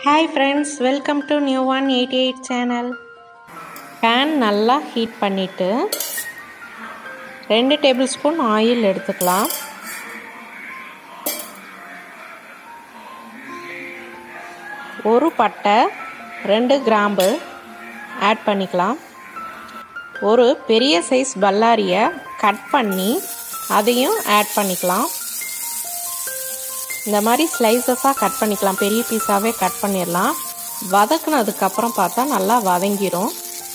hi friends welcome to new one eighty eight channel pan நல்லா heat பண்ணிவிட்டு ரெண்டு table spoon oil எடுத்துக்கலாம் ஒரு பட்டை ரெண்டு கிராம்பு ஆட் பண்ணிக்கலாம் ஒரு பெரிய சைஸ் பல்லாரியை கட் பண்ணி அதையும் ஆட் பண்ணிக்கலாம் இந்த மாதிரி ஸ்லைசஸாக கட் பண்ணிக்கலாம் பெரிய பீஸாகவே கட் பண்ணிடலாம் வதக்குனதுக்கப்புறம் பார்த்தா நல்லா வதங்கிரும்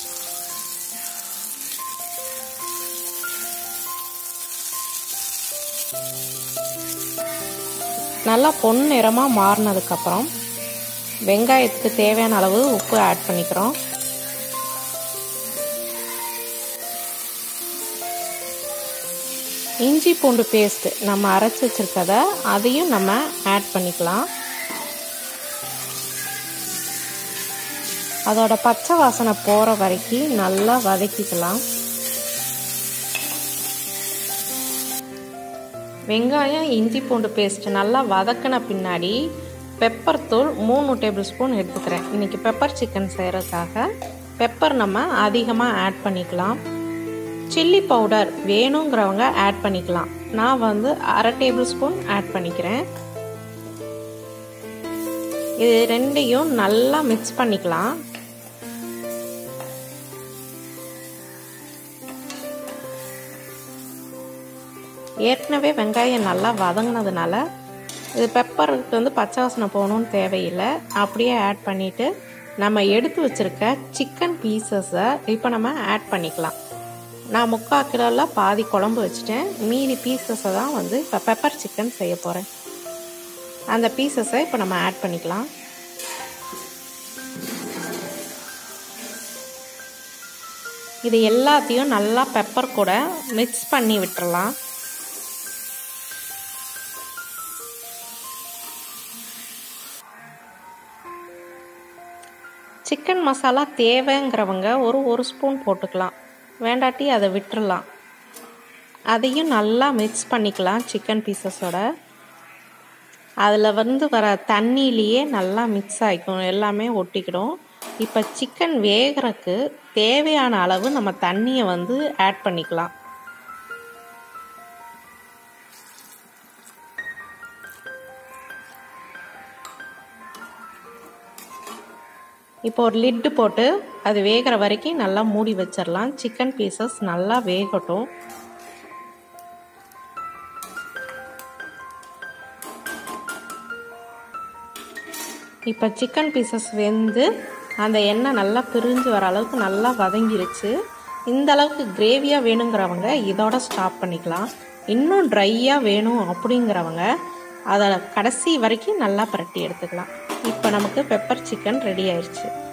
நல்லா பொன் நிறமாக மாறினதுக்கப்புறம் வெங்காயத்துக்கு தேவையான அளவு உப்பு ஆட் பண்ணிக்கிறோம் இஞ்சி பூண்டு பேஸ்ட் நம்ம அரைச்சி வச்சுருக்கத அதையும் நம்ம ஆட் பண்ணிக்கலாம் அதோட பச்சை வாசனை போகிற வரைக்கும் நல்லா வதக்கிக்கலாம் வெங்காயம் இஞ்சி பூண்டு பேஸ்ட் நல்லா வதக்கின பின்னாடி பெப்பர் தூள் மூணு டேபிள் ஸ்பூன் எடுத்துக்கிறேன் இன்றைக்கி பெப்பர் சிக்கன் செய்கிறதுக்காக பெப்பர் நம்ம அதிகமாக ஆட் பண்ணிக்கலாம் சில்லி பவுடர் வேணுங்கிறவங்க ஆட் பண்ணிக்கலாம் நான் வந்து அரை டேபிள் ஸ்பூன் ஆட் பண்ணிக்கிறேன் இது ரெண்டையும் நல்லா மிக்ஸ் பண்ணிக்கலாம் ஏற்கனவே வெங்காயம் நல்லா வதங்கினதுனால இது பெப்பருக்கு வந்து பச்சை வாசனை போகணும்னு தேவையில்லை அப்படியே ஆட் பண்ணிவிட்டு நம்ம எடுத்து வச்சுருக்க சிக்கன் பீசஸை இப்போ நம்ம ஆட் பண்ணிக்கலாம் நான் முக்கால் கிலோவில் பாதி குழம்பு வச்சுட்டேன் மீதி பீசஸை தான் வந்து இப்போ பெப்பர் சிக்கன் செய்ய போகிறேன் அந்த பீசஸை இப்போ நம்ம ஆட் பண்ணிக்கலாம் இது எல்லாத்தையும் நல்லா பெப்பர் கூட மிக்ஸ் பண்ணி விட்டுறலாம் சிக்கன் மசாலா தேவைங்கிறவங்க ஒரு ஒரு ஸ்பூன் போட்டுக்கலாம் வேண்டாட்டி அதை விட்டுறலாம் அதையும் நல்லா மிக்ஸ் பண்ணிக்கலாம் சிக்கன் பீசஸோட அதில் வந்து வர தண்ணியிலேயே நல்லா மிக்ஸ் ஆகிக்கும் எல்லாமே ஒட்டிக்கிடும் இப்போ சிக்கன் வேகிறதுக்கு தேவையான அளவு நம்ம தண்ணியை வந்து ஆட் பண்ணிக்கலாம் இப்போ ஒரு லிட்டு போட்டு அது வேகிற வரைக்கும் நல்லா மூடி வச்சிடலாம் சிக்கன் பீசஸ் நல்லா வேகட்டும் இப்போ சிக்கன் பீசஸ் வெந்து அந்த எண்ணெய் நல்லா பிரிஞ்சு வர அளவுக்கு நல்லா வதங்கிருச்சு இந்த அளவுக்கு கிரேவியாக வேணுங்கிறவங்க இதோட ஸ்டாப் பண்ணிக்கலாம் இன்னும் ட்ரையாக வேணும் அப்படிங்கிறவங்க அதை கடைசி வரைக்கும் நல்லா பரட்டி எடுத்துக்கலாம் இப்போ நமக்கு பெப்பர் சிக்கன் ரெடி ஆயிடுச்சு